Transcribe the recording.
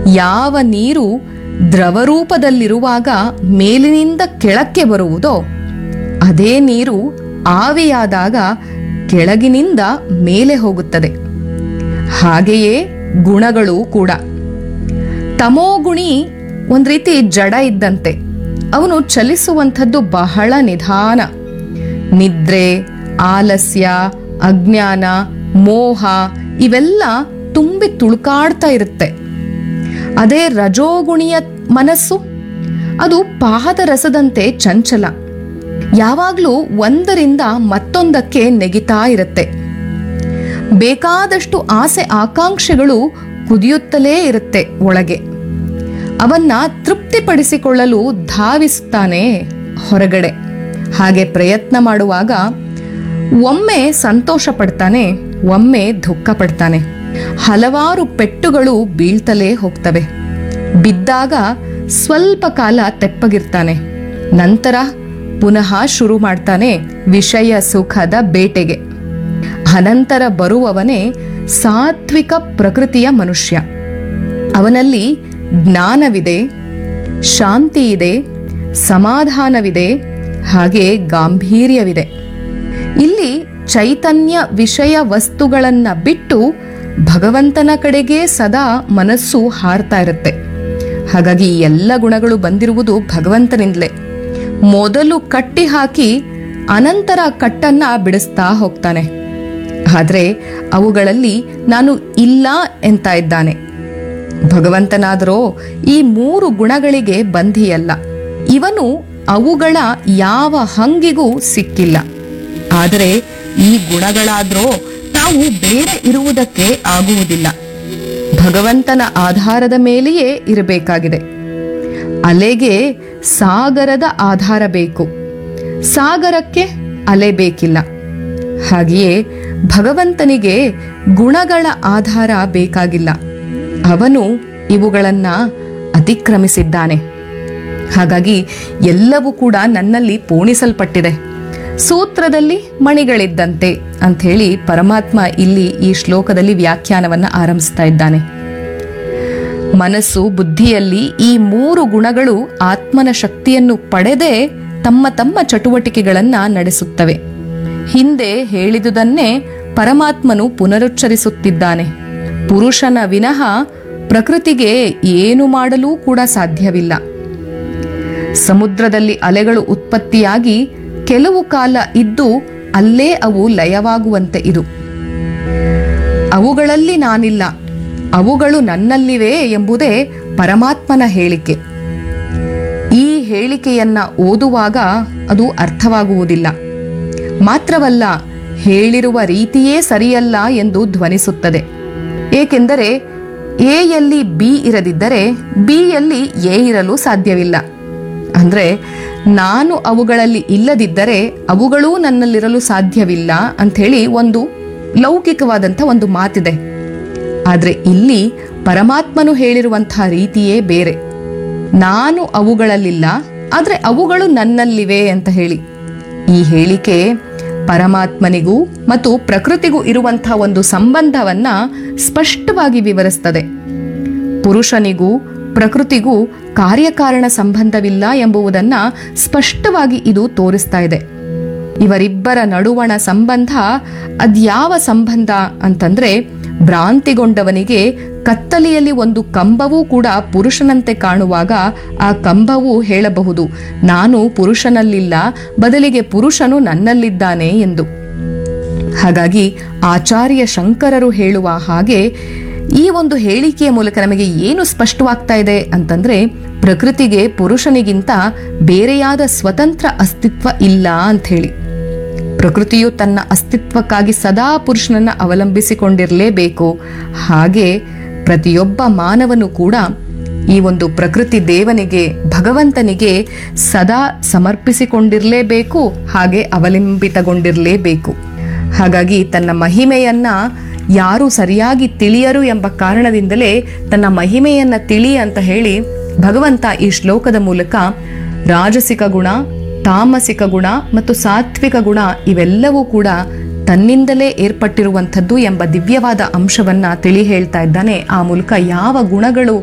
ಯಾವ ನೀರು ದ್ರವರೂಪದಲ್ಲಿರುವಾಗ ಮೇಲಿನಿಂದ ಕೆಳಕ್ಕೆ ಬರುವುದೋ ಅದೇ ನೀರು ಆವಿಯಾದಾಗ ಕೆಳಗಿನಿಂದ ಮೇಲೆ ಹೋಗುತ್ತದೆ ಹಾಗೆಯೇ ಗುಣಗಳು ಕೂಡ ತಮೋಗುಣಿ ಒಂದ್ ರೀತಿ ಜಡ ಇದ್ದಂತೆ ಅವನು ಚಲಿಸುವಂಥದ್ದು ಬಹಳ ನಿಧಾನ ನಿದ್ರೆ ಆಲಸ್ಯ ಅಜ್ಞಾನ ಮೋಹ ಇವೆಲ್ಲ ತುಂಬಿ ತುಳುಕಾಡ್ತಾ ಇರುತ್ತೆ ಅದೇ ರಜೋಗುಣಿಯ ಮನಸ್ಸು ಅದು ಪಾದರಸದಂತೆ ಚಂಚಲ ಯಾವಾಗಲೂ ಒಂದರಿಂದ ಮತ್ತೊಂದಕ್ಕೆ ನೆಗಿತಾ ಇರುತ್ತೆ ಬೇಕಾದಷ್ಟು ಆಸೆ ಆಕಾಂಕ್ಷೆಗಳು ಕುದಿಯುತ್ತಲೇ ಇರುತ್ತೆ ಒಳಗೆ ಅವನ್ನ ತೃಪ್ತಿಪಡಿಸಿಕೊಳ್ಳಲು ಧಾವಿಸುತ್ತಾನೆ ಹೊರಗಡೆ ಹಾಗೆ ಪ್ರಯತ್ನ ಮಾಡುವಾಗ ಒಮ್ಮೆ ಸಂತೋಷ ಪಡ್ತಾನೆ ಒಮ್ಮೆ ದುಃಖ ಪಡ್ತಾನೆ ಹಲವಾರು ಪೆಟ್ಟುಗಳು ಬೀಳ್ತಲೇ ಹೋಗ್ತವೆ ಬಿದ್ದಾಗ ಸ್ವಲ್ಪ ಕಾಲ ತೆಪ್ಪಗಿರ್ತಾನೆ ನಂತರ ಪುನಃ ಶುರು ಮಾಡ್ತಾನೆ ವಿಷಯ ಸುಖದ ಬೇಟೆಗೆ ಅನಂತರ ಬರುವವನೇ ಸಾತ್ವಿಕ ಪ್ರಕೃತಿಯ ಮನುಷ್ಯ ಅವನಲ್ಲಿ ಜ್ಞಾನವಿದೆ ಶಾಂತಿ ಇದೆ ಸಮಾಧಾನವಿದೆ ಹಾಗೆ ಗಾಂಭೀರ್ಯವಿದೆ ಇಲ್ಲಿ ಚೈತನ್ಯ ವಿಷಯ ವಸ್ತುಗಳನ್ನ ಬಿಟ್ಟು ಭಗವಂತನ ಕಡೆಗೆ ಸದಾ ಮನಸ್ಸು ಹಾರ್ತಾ ಇರುತ್ತೆ ಹಾಗಾಗಿ ಈ ಎಲ್ಲ ಗುಣಗಳು ಬಂದಿರುವುದು ಭಗವಂತನಿಂದಲೇ ಮೊದಲು ಕಟ್ಟಿ ಹಾಕಿ ಅನಂತರ ಕಟ್ಟನ್ನ ಬಿಡಿಸ್ತಾ ಹೋಗ್ತಾನೆ ಆದ್ರೆ ಅವುಗಳಲ್ಲಿ ನಾನು ಇಲ್ಲ ಎಂತ ಇದ್ದಾನೆ ಭಗವಂತನಾದರೋ ಈ ಮೂರು ಗುಣಗಳಿಗೆ ಬಂಧಿಯಲ್ಲ ಇವನು ಅವುಗಳ ಯಾವ ಹಂಗಿಗೂ ಸಿಕ್ಕಿಲ್ಲ ಆದರೆ ಈ ಗುಣಗಳಾದ್ರೂ ನಾವು ಬೇರೆ ಇರುವುದಕ್ಕೆ ಆಗುವುದಿಲ್ಲ ಭಗವಂತನ ಆಧಾರದ ಮೇಲೆಯೇ ಇರಬೇಕಾಗಿದೆ ಅಲೆಗೆ ಸಾಗರದ ಆಧಾರ ಬೇಕು ಸಾಗರಕ್ಕೆ ಅಲೆ ಬೇಕಿಲ್ಲ ಹಾಗೆಯೇ ಭಗವಂತನಿಗೆ ಗುಣಗಳ ಆಧಾರ ಬೇಕಾಗಿಲ್ಲ ಅವನು ಇವುಗಳನ್ನ ಅತಿಕ್ರಮಿಸಿದ್ದಾನೆ ಹಾಗಾಗಿ ಎಲ್ಲವೂ ಕೂಡ ನನ್ನಲ್ಲಿ ಪೋಣಿಸಲ್ಪಟ್ಟಿದೆ ಸೂತ್ರದಲ್ಲಿ ಮಣಿಗಳಿದ್ದಂತೆ ಅಂಥೇಳಿ ಪರಮಾತ್ಮ ಇಲ್ಲಿ ಈ ಶ್ಲೋಕದಲ್ಲಿ ವ್ಯಾಖ್ಯಾನವನ್ನ ಆರಂಭಿಸ್ತಾ ಇದ್ದಾನೆ ಮನಸ್ಸು ಬುದ್ಧಿಯಲ್ಲಿ ಈ ಮೂರು ಗುಣಗಳು ಆತ್ಮನ ಶಕ್ತಿಯನ್ನು ಪಡೆದೇ ತಮ್ಮ ತಮ್ಮ ಚಟುವಟಿಕೆಗಳನ್ನ ನಡೆಸುತ್ತವೆ ಹಿಂದೆ ಹೇಳಿದುದನ್ನೇ ಪರಮಾತ್ಮನು ಪುನರುಚ್ಚರಿಸುತ್ತಿದ್ದಾನೆ ಪುರುಷನ ವಿನಃ ಪ್ರಕೃತಿಗೆ ಏನು ಮಾಡಲೂ ಕೂಡ ಸಾಧ್ಯವಿಲ್ಲ ಸಮುದ್ರದಲ್ಲಿ ಅಲೆಗಳು ಉತ್ಪತ್ತಿಯಾಗಿ ಕೆಲವು ಕಾಲ ಇದ್ದು ಅಲ್ಲೇ ಅವು ಲಯವಾಗುವಂತೆ ಇದು ಅವುಗಳಲ್ಲಿ ನಾನಿಲ್ಲ ಅವುಗಳು ನನ್ನಲ್ಲಿವೆ ಎಂಬುದೇ ಪರಮಾತ್ಮನ ಹೇಳಿಕೆ ಈ ಹೇಳಿಕೆಯನ್ನ ಓದುವಾಗ ಅದು ಅರ್ಥವಾಗುವುದಿಲ್ಲ ಮಾತ್ರವಲ್ಲ ಹೇಳಿರುವ ರೀತಿಯೇ ಸರಿಯಲ್ಲ ಎಂದು ಧ್ವನಿಸುತ್ತದೆ ಏಕೆಂದರೆ ಎ ಯಲ್ಲಿ ಬಿ ಇರದಿದ್ದರೆ ಬಿ ಯಲ್ಲಿ ಎ ಇರಲು ಸಾಧ್ಯವಿಲ್ಲ ಅಂದ್ರೆ ನಾನು ಅವುಗಳಲ್ಲಿ ಇಲ್ಲದಿದ್ದರೆ ಅವುಗಳೂ ನನ್ನಲ್ಲಿರಲು ಸಾಧ್ಯವಿಲ್ಲ ಅಂಥೇಳಿ ಒಂದು ಲೌಕಿಕವಾದಂಥ ಒಂದು ಮಾತಿದೆ ಆದ್ರೆ ಇಲ್ಲಿ ಪರಮಾತ್ಮನು ಹೇಳಿರುವಂತಹ ರೀತಿಯೇ ಬೇರೆ ನಾನು ಅವುಗಳಲ್ಲಿಲ್ಲ ಆದ್ರೆ ಅವುಗಳು ನನ್ನಲ್ಲಿವೆ ಅಂತ ಹೇಳಿ ಈ ಹೇಳಿಕೆ ಪರಮಾತ್ಮನಿಗೂ ಮತ್ತು ಪ್ರಕೃತಿಗೂ ಇರುವಂತಹ ಒಂದು ಸಂಬಂಧವನ್ನ ಸ್ಪಷ್ಟವಾಗಿ ವಿವರಿಸ್ತದೆ ಪುರುಷನಿಗೂ ಪ್ರಕೃತಿಗೂ ಕಾರ್ಯಕಾರಣ ಸಂಬಂಧವಿಲ್ಲ ಎಂಬುದನ್ನ ಸ್ಪಷ್ಟವಾಗಿ ಇದು ತೋರಿಸ್ತಾ ಇದೆ ಇವರಿಬ್ಬರ ನಡುವಣ ಸಂಬಂಧ ಅದ್ಯಾವ ಸಂಬಂಧ ಅಂತಂದ್ರೆ ಭ್ರಾಂತಿಗೊಂಡವನಿಗೆ ಕತ್ತಲೆಯಲ್ಲಿ ಒಂದು ಕಂಬವೂ ಕೂಡ ಪುರುಷನಂತೆ ಕಾಣುವಾಗ ಆ ಕಂಬವು ಹೇಳಬಹುದು ನಾನು ಪುರುಷನಲ್ಲಿಲ್ಲ ಬದಲಿಗೆ ಪುರುಷನು ನನ್ನಲ್ಲಿದ್ದಾನೆ ಎಂದು ಹಾಗಾಗಿ ಆಚಾರ್ಯ ಶಂಕರರು ಹೇಳುವ ಹಾಗೆ ಈ ಒಂದು ಹೇಳಿಕೆಯ ಮೂಲಕ ನಮಗೆ ಏನು ಸ್ಪಷ್ಟವಾಗ್ತಾ ಇದೆ ಅಂತಂದ್ರೆ ಪ್ರಕೃತಿಗೆ ಪುರುಷನಿಗಿಂತ ಬೇರೆಯಾದ ಸ್ವತಂತ್ರ ಅಸ್ತಿತ್ವ ಇಲ್ಲ ಅಂತ ಹೇಳಿ ಪ್ರಕೃತಿಯು ತನ್ನ ಅಸ್ತಿತ್ವಕ್ಕಾಗಿ ಸದಾ ಪುರುಷನನ್ನ ಅವಲಂಬಿಸಿಕೊಂಡಿರಲೇಬೇಕು ಹಾಗೆ ಪ್ರತಿಯೊಬ್ಬ ಮಾನವನು ಕೂಡ ಈ ಒಂದು ಪ್ರಕೃತಿ ದೇವನಿಗೆ ಭಗವಂತನಿಗೆ ಸದಾ ಸಮರ್ಪಿಸಿಕೊಂಡಿರಲೇಬೇಕು ಹಾಗೆ ಅವಲಂಬಿತಗೊಂಡಿರಲೇಬೇಕು ಹಾಗಾಗಿ ತನ್ನ ಮಹಿಮೆಯನ್ನ ಯಾರು ಸರಿಯಾಗಿ ತಿಳಿಯರು ಎಂಬ ಕಾರಣದಿಂದಲೇ ತನ್ನ ಮಹಿಮೆಯನ್ನ ತಿಳಿ ಅಂತ ಹೇಳಿ ಭಗವಂತ ಈ ಶ್ಲೋಕದ ಮೂಲಕ ರಾಜಸಿಕ ಗುಣ ತಾಮಸಿಕ ಗುಣ ಮತ್ತು ಸಾತ್ವಿಕ ಗುಣ ಇವೆಲ್ಲವೂ ಕೂಡ ತನ್ನಿಂದಲೇ ಏರ್ಪಟ್ಟಿರುವಂಥದ್ದು ಎಂಬ ದಿವ್ಯವಾದ ಅಂಶವನ್ನ ತಿಳಿ ಹೇಳ್ತಾ ಇದ್ದಾನೆ ಆ ಮೂಲಕ ಯಾವ ಗುಣಗಳು